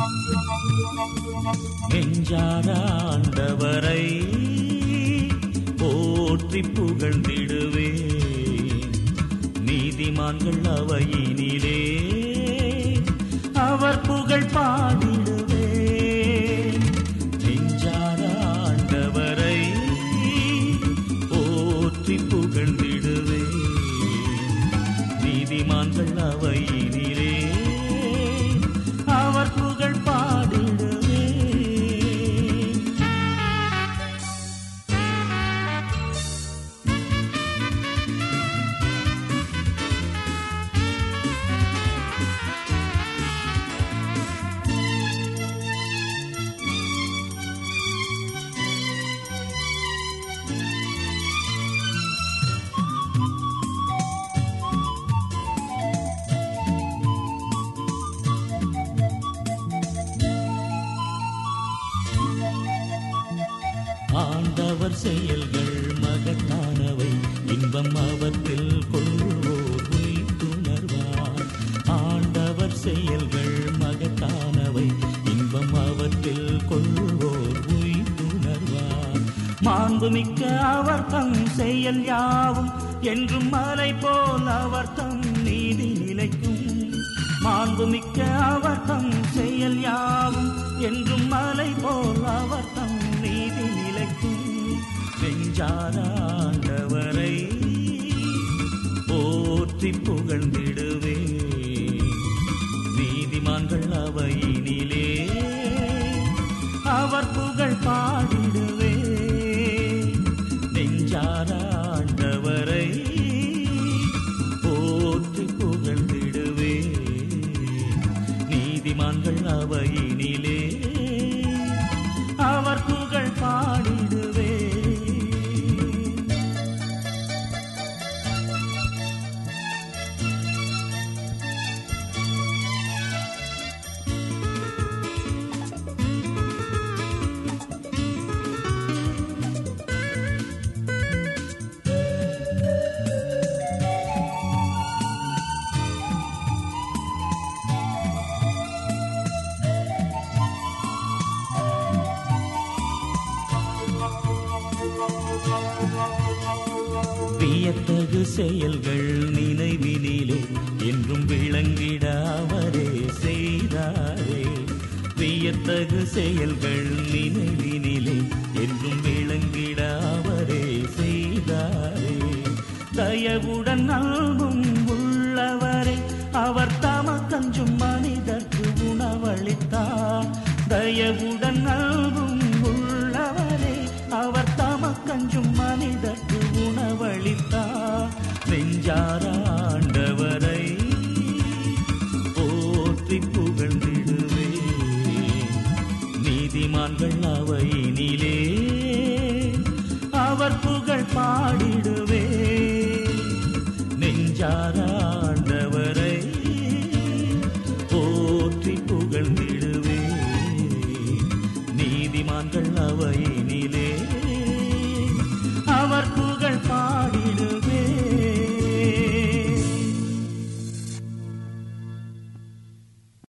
நெஞ்சாராண்டவரை போற்றி புகழ்ந்திடுவே நீதிமான்கள் அவையினிலே அவர் புகழ் பாடிடுவே நெஞ்சாராண்டவரை போற்றி புகழ்ந்திடுவே நீதிமான்கள் அவையினிலே அவர் புகழ் பாடிடுவே ஆண்டவர் செயல்கள் மகத்தானவை இன்பம் அவற்றில் கொள்வோர் உய்த்துணர்வார் ஆண்டவர் செயல்கள் மகத்தானவை இன்பம் அவற்றில் கொள்வோர் உய்த்துணர்வார் மாண்புமிக்க அவர் தம் செயல் யாவும் என்றும் மலை போல் அவர் தம் நீதி நிலைக்கும் மாண்புமிக்க அவர் தம் செயல் யாவும் என்றும் மலை போல் அவர் தம் நீதி நிலைக்கும் நெஞ்சாராண்டவரை போற்றி புகழ்ந்திடுவே நீதிமான்கள் அவையினிலே அவர் புகழ் பாடிடுவே நெஞ்சாராண்டவரை போற்றி புகழ்ந்திடுவே நீதிமான்கள் அவையினிலே அவர் புகழ் பாடிடுவே வியத்தகு செயல்கள் நினைவினிலே என்றும் விளங்கிட அவரே செய்தாரே வியத்தகு செயல்கள் நினைவினிலே என்றும் விளங்கிட அவரே செய்தாரே தயவுடன் அன்பும் உள்ளவரே அவர் தமக்கஞ்சும் மனிதர்க்கு உணவளித்தார் தயவுடன் அன்பும் உள்ளவரே அவர் தமக்கஞ்சும் மனிதர்க்கு உணவளித்தார் நெஞ்சாராண்டவரை போற்றி புகழ்ந்திடுவே நீதிமான்கள் அவையினிலே அவர் புகழ் பாடிடுவே நெஞ்சாராண்டவரை போற்றி புகழ்ந்திடுவே நீதிமான்கள் அவையினிலே